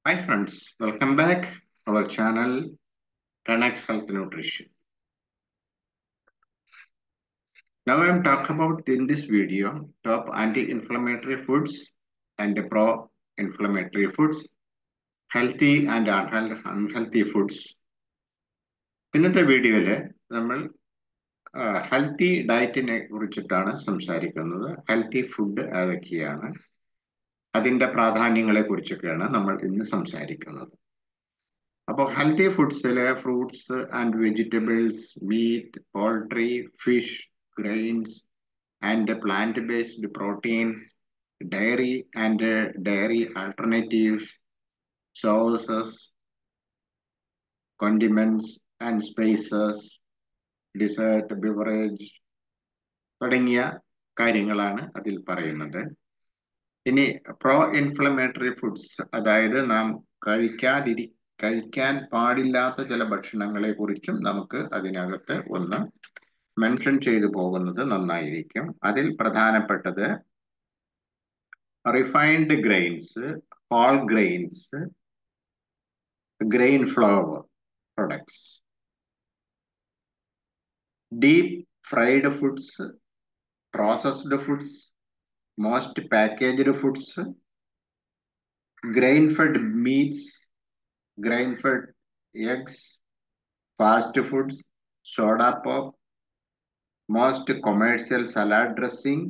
Hi friends, welcome back our channel 10x Health Nutrition. Now I am talking about in this video top anti-inflammatory foods and pro-inflammatory foods, healthy and unhealth- unhealthy foods. ഇന്നത്തെ വീഡിയോയിൽ നമ്മൾ healthy ഡയറ്റിനെ കുറിച്ചിട്ടാണ് സംസാരിക്കുന്നത് healthy food ഏതൊക്കെയാണ് അതിന്റെ പ്രാധാന്യങ്ങളെ കുറിച്ചൊക്കെയാണ് നമ്മൾ ഇന്ന് സംസാരിക്കുന്നത് അപ്പോൾ ഹെൽത്തി ഫുഡ്സിലെ fruits and vegetables meat poultry fish grains and plant based proteins dairy and dairy alternatives sauces condiments and spices dessert beverage തുടങ്ങിയ കാര്യങ്ങളാണ് അതിൽ പറയുന്നത് ഇനി പ്രോ ഇൻഫ്ലമേറ്ററി ഫുഡ്സ് അതായത് നാം കഴിക്കാതിരി കഴിക്കാൻ പാടില്ലാത്ത ചില ഭക്ഷണങ്ങളെ കുറിച്ചും നമുക്ക് അതിനകത്ത് ഒന്ന് മെൻഷൻ ചെയ്തു പോകുന്നത് നന്നായിരിക്കും അതിൽ പ്രധാനപ്പെട്ടത് refined grains whole grains grain flour products deep fried foods processed foods most packaged foods, grain fed meats, grain fed eggs, fast foods, soda pop, most commercial salad dressing,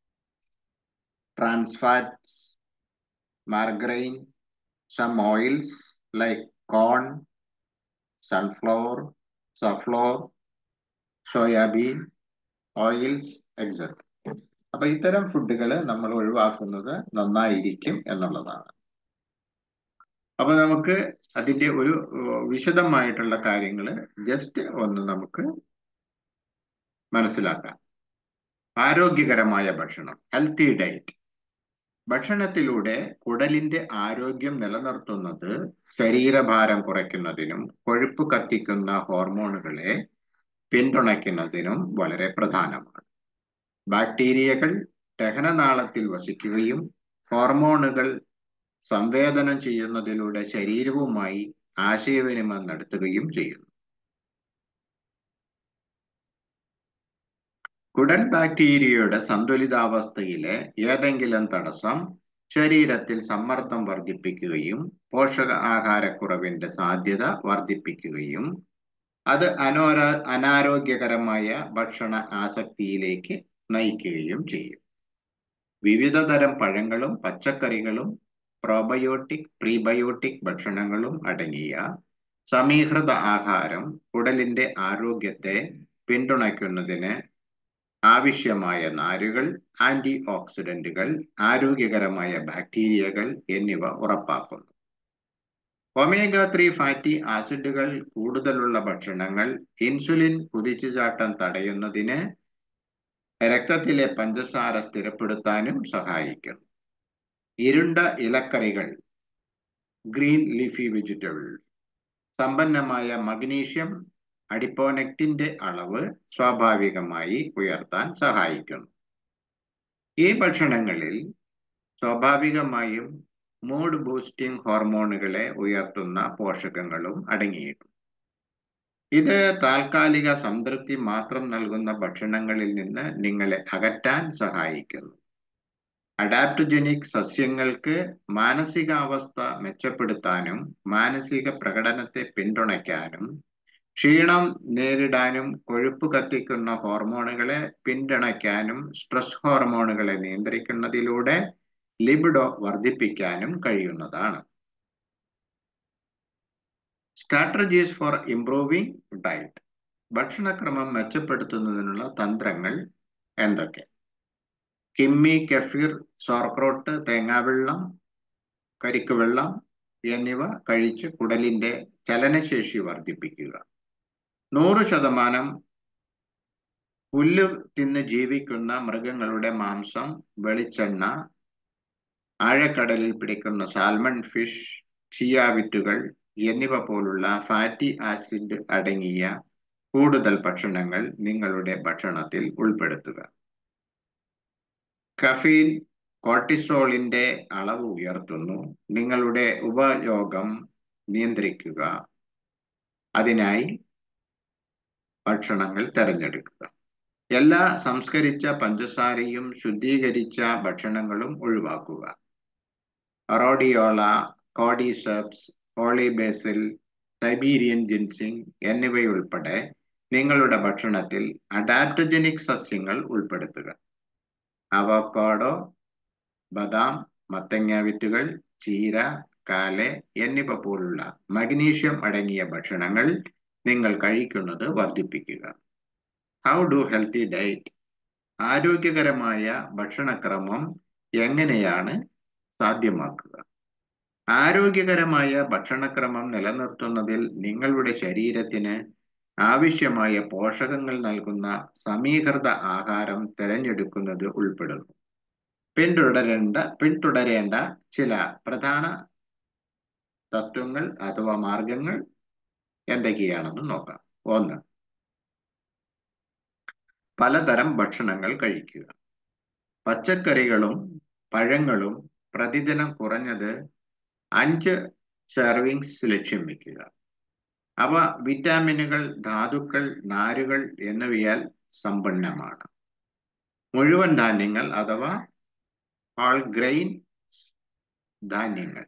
trans fats, margarine, some oils like corn, sunflower, safflower, soya bean, oils, etc. അപ്പൊ ഇത്തരം ഫുഡുകൾ നമ്മൾ ഒഴിവാക്കുന്നത് നന്നായിരിക്കും എന്നുള്ളതാണ് അപ്പൊ നമുക്ക് അതിന്റെ ഒരു വിശദമായിട്ടുള്ള കാര്യങ്ങൾ ജസ്റ്റ് ഒന്ന് നമുക്ക് മനസ്സിലാക്കാം ആരോഗ്യകരമായ ഭക്ഷണം ഹെൽത്തി ഡയറ്റ് ഭക്ഷണത്തിലൂടെ കുടലിന്റെ ആരോഗ്യം നിലനിർത്തുന്നത് ശരീരഭാരം കുറയ്ക്കുന്നതിനും കൊഴുപ്പ് കത്തിക്കുന്ന ഹോർമോണുകളെ പിന്തുണയ്ക്കുന്നതിനും വളരെ പ്രധാനമാണ് ബാക്ടീരിയകൾ ദഹനനാളത്തിൽ വസിക്കുകയും ഹോർമോണുകൾ സംവേദനം ചെയ്യുന്നതിലൂടെ ശരീരവുമായി ആശയവിനിമയം നടത്തുകയും ചെയ്യുന്നു കുടൽ ബാക്ടീരിയയുടെ സന്തുലിതാവസ്ഥയിലെ ഏതെങ്കിലും തടസ്സം ശരീരത്തിൽ സമ്മർദ്ദം വർദ്ധിപ്പിക്കുകയും പോഷക ആഹാരക്കുറവിന്റെ സാധ്യത വർദ്ധിപ്പിക്കുകയും അത് അനോര അനാരോഗ്യകരമായ ഭക്ഷണ ആസക്തിയിലേക്ക് നയിക്കുകയും ചെയ്യും വിവിധ തരം പഴങ്ങളും പച്ചക്കറികളും പ്രോബയോട്ടിക് പ്രീബയോട്ടിക് ഭക്ഷണങ്ങളും അടങ്ങിയ സമീകൃത ആഹാരം കുടലിന്റെ ആരോഗ്യത്തെ പിന്തുണയ്ക്കുന്നതിന് ആവശ്യമായ നാരുകൾ ആന്റി ഓക്സിഡന്റുകൾ ആരോഗ്യകരമായ ബാക്ടീരിയകൾ എന്നിവ ഉറപ്പാക്കുന്നു ഒമേഗ ത്രീ ഫാറ്റി ആസിഡുകൾ കൂടുതലുള്ള ഭക്ഷണങ്ങൾ ഇൻസുലിൻ കുതിച്ചുചാട്ടം തടയുന്നതിന് രക്തത്തിലെ പഞ്ചസാര സ്ഥിരപ്പെടുത്താനും സഹായിക്കുന്നു ഇരുണ്ട ഇലക്കറികൾ ഗ്രീൻ ലീഫി വെജിറ്റബിൾ സമ്പന്നമായ മഗ്നീഷ്യം അഡിപ്പോനെക്റ്റിന്റെ അളവ് സ്വാഭാവികമായി ഉയർത്താൻ സഹായിക്കുന്നു ഈ ഭക്ഷണങ്ങളിൽ സ്വാഭാവികമായും മൂഡ് ബൂസ്റ്റിംഗ് ഹോർമോണുകളെ ഉയർത്തുന്ന പോഷകങ്ങളും അടങ്ങിയിട്ടുണ്ട് ഇത് താൽക്കാലിക സംതൃപ്തി മാത്രം നൽകുന്ന ഭക്ഷണങ്ങളിൽ നിന്ന് നിങ്ങളെ അകറ്റാൻ സഹായിക്കുന്നു അഡാപ്റ്റോജനിക് സസ്യങ്ങൾക്ക് മാനസികാവസ്ഥ മെച്ചപ്പെടുത്താനും മാനസിക പ്രകടനത്തെ പിന്തുണയ്ക്കാനും ക്ഷീണം നേരിടാനും കൊഴുപ്പ് കത്തിക്കുന്ന ഹോർമോണുകളെ പിന്തുണയ്ക്കാനും സ്ട്രെസ് ഹോർമോണുകളെ നിയന്ത്രിക്കുന്നതിലൂടെ ലിബിഡോ വർദ്ധിപ്പിക്കാനും കഴിയുന്നതാണ് സ്ട്രാറ്റജീസ് ഫോർ ഇംപ്രൂവിംഗ് ഡയറ്റ് ഭക്ഷണക്രമം മെച്ചപ്പെടുത്തുന്നതിനുള്ള തന്ത്രങ്ങൾ എന്തൊക്കെ കിമ്മി കെഫീർ സോർക്രോട്ട് തേങ്ങാവെള്ളം കരിക്ക് വെള്ളം എന്നിവ കഴിച്ച് കുടലിന്റെ ചലനശേഷി വർദ്ധിപ്പിക്കുക നൂറ് ശതമാനം പുല്ല് തിന്ന് ജീവിക്കുന്ന മൃഗങ്ങളുടെ മാംസം വെളിച്ചെണ്ണ ആഴക്കടലിൽ പിടിക്കുന്ന സാൽമൺ ഫിഷ് ചിയാവിറ്റുകൾ എന്നിവ പോലുള്ള ഫാറ്റി ആസിഡ് അടങ്ങിയ കൂടുതൽ ഭക്ഷണങ്ങൾ നിങ്ങളുടെ ഭക്ഷണത്തിൽ ഉൾപ്പെടുത്തുക കഫീൻ കോർട്ടിസോളിന്റെ അളവ് ഉയർത്തുന്നു നിങ്ങളുടെ ഉപയോഗം നിയന്ത്രിക്കുക അതിനായി ഭക്ഷണങ്ങൾ തിരഞ്ഞെടുക്കുക എല്ലാ സംസ്കരിച്ച പഞ്ചസാരയും ശുദ്ധീകരിച്ച ഭക്ഷണങ്ങളും ഒഴിവാക്കുക റോഡിയോള കോഡിസെപ്സ് ഹോളിബേസിൽ സൈബീരിയൻ ജിൻസിംഗ് എന്നിവയുൾപ്പെടെ നിങ്ങളുടെ ഭക്ഷണത്തിൽ അഡാപ്റ്റജനിക് സസ്യങ്ങൾ ഉൾപ്പെടുത്തുക അവക്കാഡോ ബദാം മത്തങ്ങ വിത്തുകൾ ചീര കാലെ എന്നിവ പോലുള്ള മഗ്നീഷ്യം അടങ്ങിയ ഭക്ഷണങ്ങൾ നിങ്ങൾ കഴിക്കുന്നത് വർദ്ധിപ്പിക്കുക ഹൗ ഡു ഹെൽത്തി ഡയറ്റ് ആരോഗ്യകരമായ ഭക്ഷണക്രമം എങ്ങനെയാണ് സാധ്യമാക്കുക ആരോഗ്യകരമായ ഭക്ഷണക്രമം നിലനിർത്തുന്നതിൽ നിങ്ങളുടെ ശരീരത്തിന് ആവശ്യമായ പോഷകങ്ങൾ നൽകുന്ന സമീകൃത ആഹാരം തിരഞ്ഞെടുക്കുന്നത് ഉൾപ്പെടുന്നു പിന്തുടരേണ്ട പിന്തുടരേണ്ട ചില പ്രധാന തത്വങ്ങൾ അഥവാ മാർഗങ്ങൾ എന്തൊക്കെയാണെന്ന് നോക്കാം ഒന്ന് പലതരം ഭക്ഷണങ്ങൾ കഴിക്കുക പച്ചക്കറികളും പഴങ്ങളും പ്രതിദിനം കുറഞ്ഞത് അഞ്ച് സെർവിങ്സ് ലക്ഷ്യം വെക്കുക അവ വിറ്റാമിനുകൾ ധാതുക്കൾ നാരുകൾ എന്നിവയാൽ സമ്പന്നമാണ് മുഴുവൻ ധാന്യങ്ങൾ അഥവാ ഓൾ ഗ്രെയിൻ ധാന്യങ്ങൾ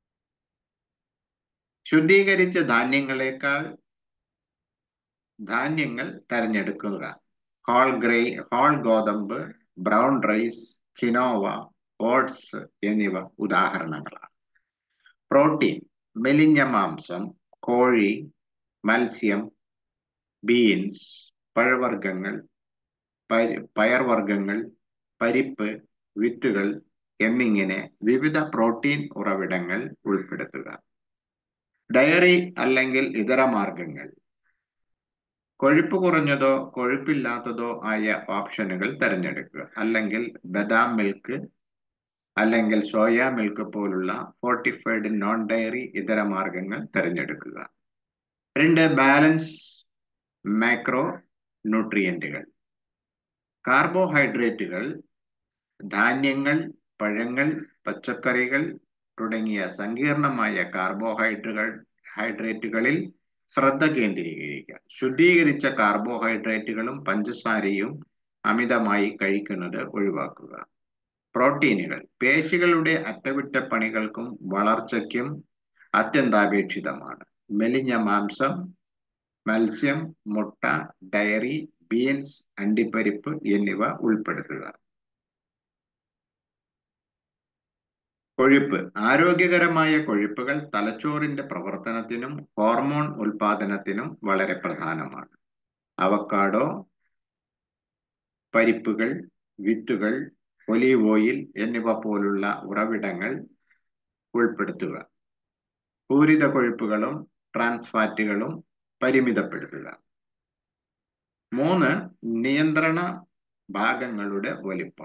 ശുദ്ധീകരിച്ച ധാന്യങ്ങളെക്കാൾ ധാന്യങ്ങൾ തെരഞ്ഞെടുക്കുക ഹോൾ ഗ്രൈ ഹോൾ ഗോതമ്പ് ബ്രൗൺ റൈസ് കിനോവ ഓട്സ് എന്നിവ ഉദാഹരണങ്ങളാണ് പ്രോട്ടീൻ മെലിഞ്ഞ മാംസം കോഴി മത്സ്യം ബീൻസ് പഴവർഗ്ഗങ്ങൾ പയർവർഗ്ഗങ്ങൾ പരിപ്പ് വിത്തുകൾ എന്നിങ്ങനെ വിവിധ പ്രോട്ടീൻ ഉറവിടങ്ങൾ ഉൾപ്പെടുത്തുക ഡയറി അല്ലെങ്കിൽ ഇതര മാർഗങ്ങൾ കൊഴുപ്പ് കുറഞ്ഞതോ കൊഴുപ്പില്ലാത്തതോ ആയ ഓപ്ഷനുകൾ തിരഞ്ഞെടുക്കുക അല്ലെങ്കിൽ ബദാം മിൽക്ക് അല്ലെങ്കിൽ സോയ മിൽക്ക് പോലുള്ള ഫോർട്ടിഫൈഡ് നോൺ ഡയറി ഇതര മാർഗങ്ങൾ തിരഞ്ഞെടുക്കുക രണ്ട് ബാലൻസ് മാക്രോ ന്യൂട്രിയന്റുകൾ കാർബോഹൈഡ്രേറ്റുകൾ ധാന്യങ്ങൾ പഴങ്ങൾ പച്ചക്കറികൾ തുടങ്ങിയ സങ്കീർണമായ കാർബോഹൈഡ്രേറ്റുകൾ ഹൈഡ്രേറ്റുകളിൽ ശ്രദ്ധ കേന്ദ്രീകരിക്കുക ശുദ്ധീകരിച്ച കാർബോഹൈഡ്രേറ്റുകളും പഞ്ചസാരയും അമിതമായി കഴിക്കുന്നത് ഒഴിവാക്കുക പ്രോട്ടീനുകൾ പേശികളുടെ അറ്റകുറ്റപ്പണികൾക്കും വളർച്ചയ്ക്കും അത്യന്താപേക്ഷിതമാണ് മെലിഞ്ഞ മാംസം മത്സ്യം മുട്ട ഡയറി ബീൻസ് അണ്ടിപ്പരിപ്പ് എന്നിവ ഉൾപ്പെടുത്തുക കൊഴുപ്പ് ആരോഗ്യകരമായ കൊഴുപ്പുകൾ തലച്ചോറിന്റെ പ്രവർത്തനത്തിനും ഹോർമോൺ ഉൽപാദനത്തിനും വളരെ പ്രധാനമാണ് അവക്കാഡോ പരിപ്പുകൾ വിത്തുകൾ ഒലീവ് ഓയിൽ എന്നിവ പോലുള്ള ഉറവിടങ്ങൾ ഉൾപ്പെടുത്തുക പൂരിത കൊഴുപ്പുകളും ട്രാൻസ്ഫാറ്റുകളും പരിമിതപ്പെടുത്തുക മൂന്ന് നിയന്ത്രണ ഭാഗങ്ങളുടെ വലിപ്പം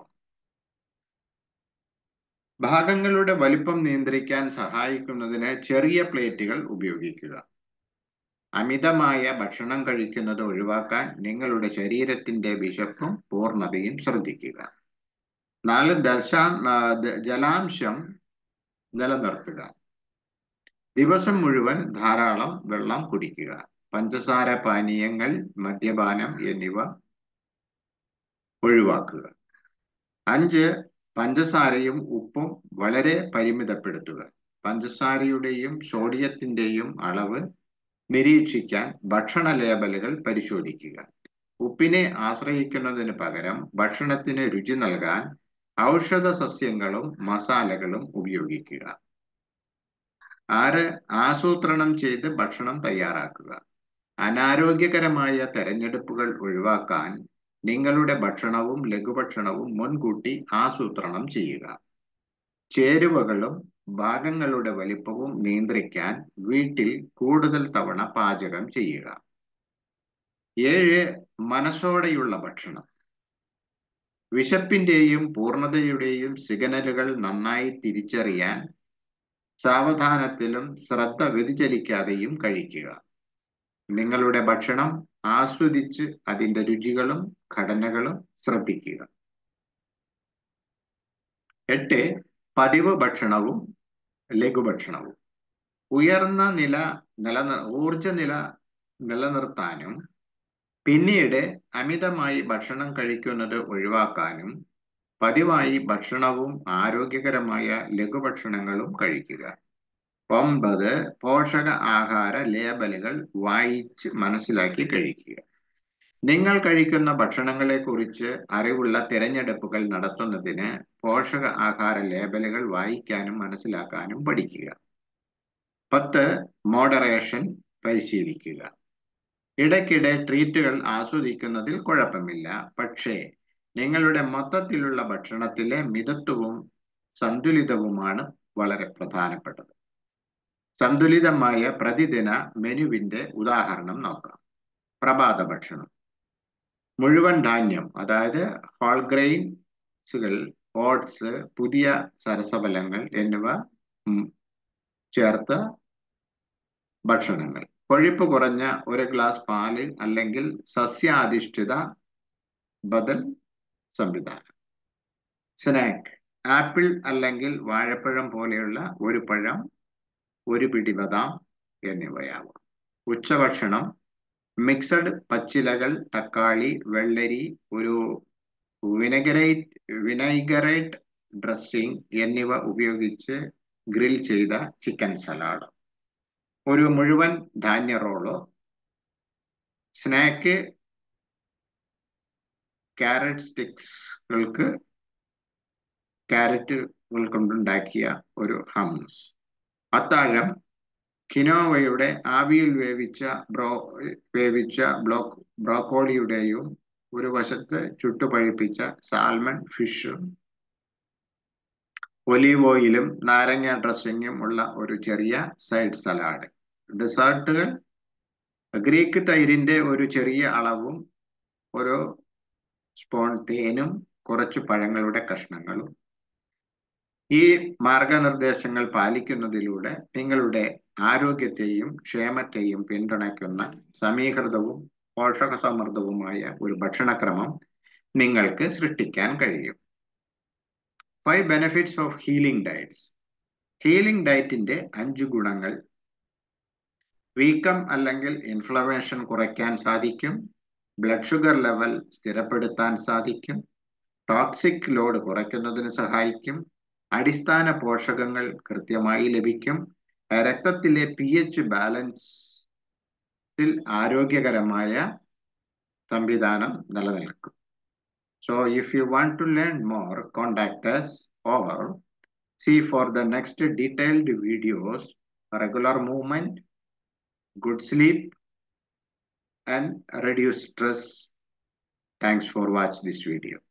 ഭാഗങ്ങളുടെ വലിപ്പം നിയന്ത്രിക്കാൻ സഹായിക്കുന്നതിന് ചെറിയ പ്ലേറ്റുകൾ ഉപയോഗിക്കുക അമിതമായ ഭക്ഷണം കഴിക്കുന്നത് ഒഴിവാക്കാൻ നിങ്ങളുടെ ശരീരത്തിന്റെ വിശപ്പും പൂർണ്ണതയും ശ്രദ്ധിക്കുക നാല് ദശാ ജലാംശം നിലനിർത്തുക ദിവസം മുഴുവൻ ധാരാളം വെള്ളം കുടിക്കുക പഞ്ചസാര പാനീയങ്ങൾ മദ്യപാനം എന്നിവ ഒഴിവാക്കുക അഞ്ച് പഞ്ചസാരയും ഉപ്പും വളരെ പരിമിതപ്പെടുത്തുക പഞ്ചസാരയുടെയും സോഡിയത്തിന്റെയും അളവ് നിരീക്ഷിക്കാൻ ഭക്ഷണ ലേബലുകൾ പരിശോധിക്കുക ഉപ്പിനെ ആശ്രയിക്കുന്നതിന് പകരം ഭക്ഷണത്തിന് രുചി നൽകാൻ ഔഷധ സസ്യങ്ങളും മസാലകളും ഉപയോഗിക്കുക ആറ് ആസൂത്രണം ചെയ്ത് ഭക്ഷണം തയ്യാറാക്കുക അനാരോഗ്യകരമായ തെരഞ്ഞെടുപ്പുകൾ ഒഴിവാക്കാൻ നിങ്ങളുടെ ഭക്ഷണവും ലഘുഭക്ഷണവും മുൻകൂട്ടി ആസൂത്രണം ചെയ്യുക ചേരുവകളും ഭാഗങ്ങളുടെ വലിപ്പവും നിയന്ത്രിക്കാൻ വീട്ടിൽ കൂടുതൽ തവണ പാചകം ചെയ്യുക ഏഴ് മനസ്സോടെയുള്ള ഭക്ഷണം വിശപ്പിന്റെയും പൂർണ്ണതയുടെയും സിഗ്നലുകൾ നന്നായി തിരിച്ചറിയാൻ സാവധാനത്തിലും ശ്രദ്ധ വ്യതിചലിക്കാതെയും കഴിക്കുക നിങ്ങളുടെ ഭക്ഷണം ആസ്വദിച്ച് അതിന്റെ രുചികളും ഘടനകളും ശ്രദ്ധിക്കുക എട്ട് പതിവ് ഭക്ഷണവും ലഘുഭക്ഷണവും ഉയർന്ന നില നിലനിർ ഊർജ നില നിലനിർത്താനും പിന്നീട് അമിതമായി ഭക്ഷണം കഴിക്കുന്നത് ഒഴിവാക്കാനും പതിവായി ഭക്ഷണവും ആരോഗ്യകരമായ ലഘുഭക്ഷണങ്ങളും കഴിക്കുക ഒമ്പത് പോഷക ആഹാര ലേബലുകൾ വായിച്ച് മനസ്സിലാക്കി കഴിക്കുക നിങ്ങൾ കഴിക്കുന്ന ഭക്ഷണങ്ങളെക്കുറിച്ച് അറിവുള്ള തിരഞ്ഞെടുപ്പുകൾ നടത്തുന്നതിന് പോഷക ആഹാര ലേബലുകൾ വായിക്കാനും മനസ്സിലാക്കാനും പഠിക്കുക പത്ത് മോഡറേഷൻ പരിശീലിക്കുക ഇടയ്ക്കിടെ ട്രീറ്റുകൾ ആസ്വദിക്കുന്നതിൽ കുഴപ്പമില്ല പക്ഷേ നിങ്ങളുടെ മൊത്തത്തിലുള്ള ഭക്ഷണത്തിലെ മിതത്വവും സന്തുലിതവുമാണ് വളരെ പ്രധാനപ്പെട്ടത് സന്തുലിതമായ പ്രതിദിന മെനുവിന്റെ ഉദാഹരണം നോക്കാം പ്രഭാത ഭക്ഷണം മുഴുവൻ ധാന്യം അതായത് ഹോൾ ഗ്രെയിൻസുകൾ ഓട്സ് പുതിയ സരസഫലങ്ങൾ എന്നിവ ചേർത്ത ഭക്ഷണങ്ങൾ കൊഴുപ്പ് കുറഞ്ഞ ഒരു ഗ്ലാസ് പാല് അല്ലെങ്കിൽ സസ്യാധിഷ്ഠിത ബദൽ സംവിധാനം സ്നാക്ക് ആപ്പിൾ അല്ലെങ്കിൽ വാഴപ്പഴം പോലെയുള്ള ഒരു പഴം ഒരു പിടി ബദാം എന്നിവയാവാം ഉച്ചഭക്ഷണം മിക്സഡ് പച്ചിലകൾ തക്കാളി വെള്ളരി ഒരു വിനഗറേറ്റ് വിനൈഗറേറ്റ് ഡ്രസ്സിംഗ് എന്നിവ ഉപയോഗിച്ച് ഗ്രിൽ ചെയ്ത ചിക്കൻ സലാഡ് ഒരു മുഴുവൻ ധാന്യ റോളോ സ്നാക്ക് ക്യാരറ്റ് സ്റ്റിക്സുകൾക്ക് ക്യാരറ്റുകൾ കൊണ്ടുണ്ടാക്കിയ ഒരു ഹംസ് അത്താഴം കിനോവയുടെ ആവിയിൽ വേവിച്ച ബ്രോ വേവിച്ച ബ്ലോക്ക് ബ്രോക്കോളിയുടെയും ഒരു വശത്ത് ചുട്ടുപഴിപ്പിച്ച സാൽമൺ ഫിഷും ഒലീവ് ഓയിലും നാരങ്ങ ഡ്രസ്സിങ്ങും ഉള്ള ഒരു ചെറിയ സൈഡ് സലാഡ് ഡെസേർട്ടുകൾ ഗ്രീക്ക് തൈരിന്റെ ഒരു ചെറിയ അളവും ഒരു സ്പൂൺ തേനും കുറച്ച് പഴങ്ങളുടെ കഷ്ണങ്ങളും ഈ മാർഗനിർദ്ദേശങ്ങൾ പാലിക്കുന്നതിലൂടെ നിങ്ങളുടെ ആരോഗ്യത്തെയും ക്ഷേമത്തെയും പിന്തുണയ്ക്കുന്ന സമീകൃതവും പോഷകസമൃദ്ധവുമായ ഒരു ഭക്ഷണക്രമം നിങ്ങൾക്ക് സൃഷ്ടിക്കാൻ കഴിയും five benefits of healing diets healing ഡയറ്റിന്റെ അഞ്ച് ഗുണങ്ങൾ വീക്കം അല്ലെങ്കിൽ ഇൻഫ്ലമേഷൻ കുറയ്ക്കാൻ സാധിക്കും ബ്ലഡ് ഷുഗർ ലെവൽ സ്ഥിരപ്പെടുത്താൻ സാധിക്കും ടോക്സിക് ലോഡ് കുറയ്ക്കുന്നതിന് സഹായിക്കും അടിസ്ഥാന പോഷകങ്ങൾ കൃത്യമായി ലഭിക്കും രക്തത്തിലെ പി എച്ച് ബാലൻസിൽ ആരോഗ്യകരമായ സംവിധാനം നിലനിൽക്കും so if you want to learn more contact us or see for the next detailed videos regular movement good sleep and reduce stress thanks for watch this video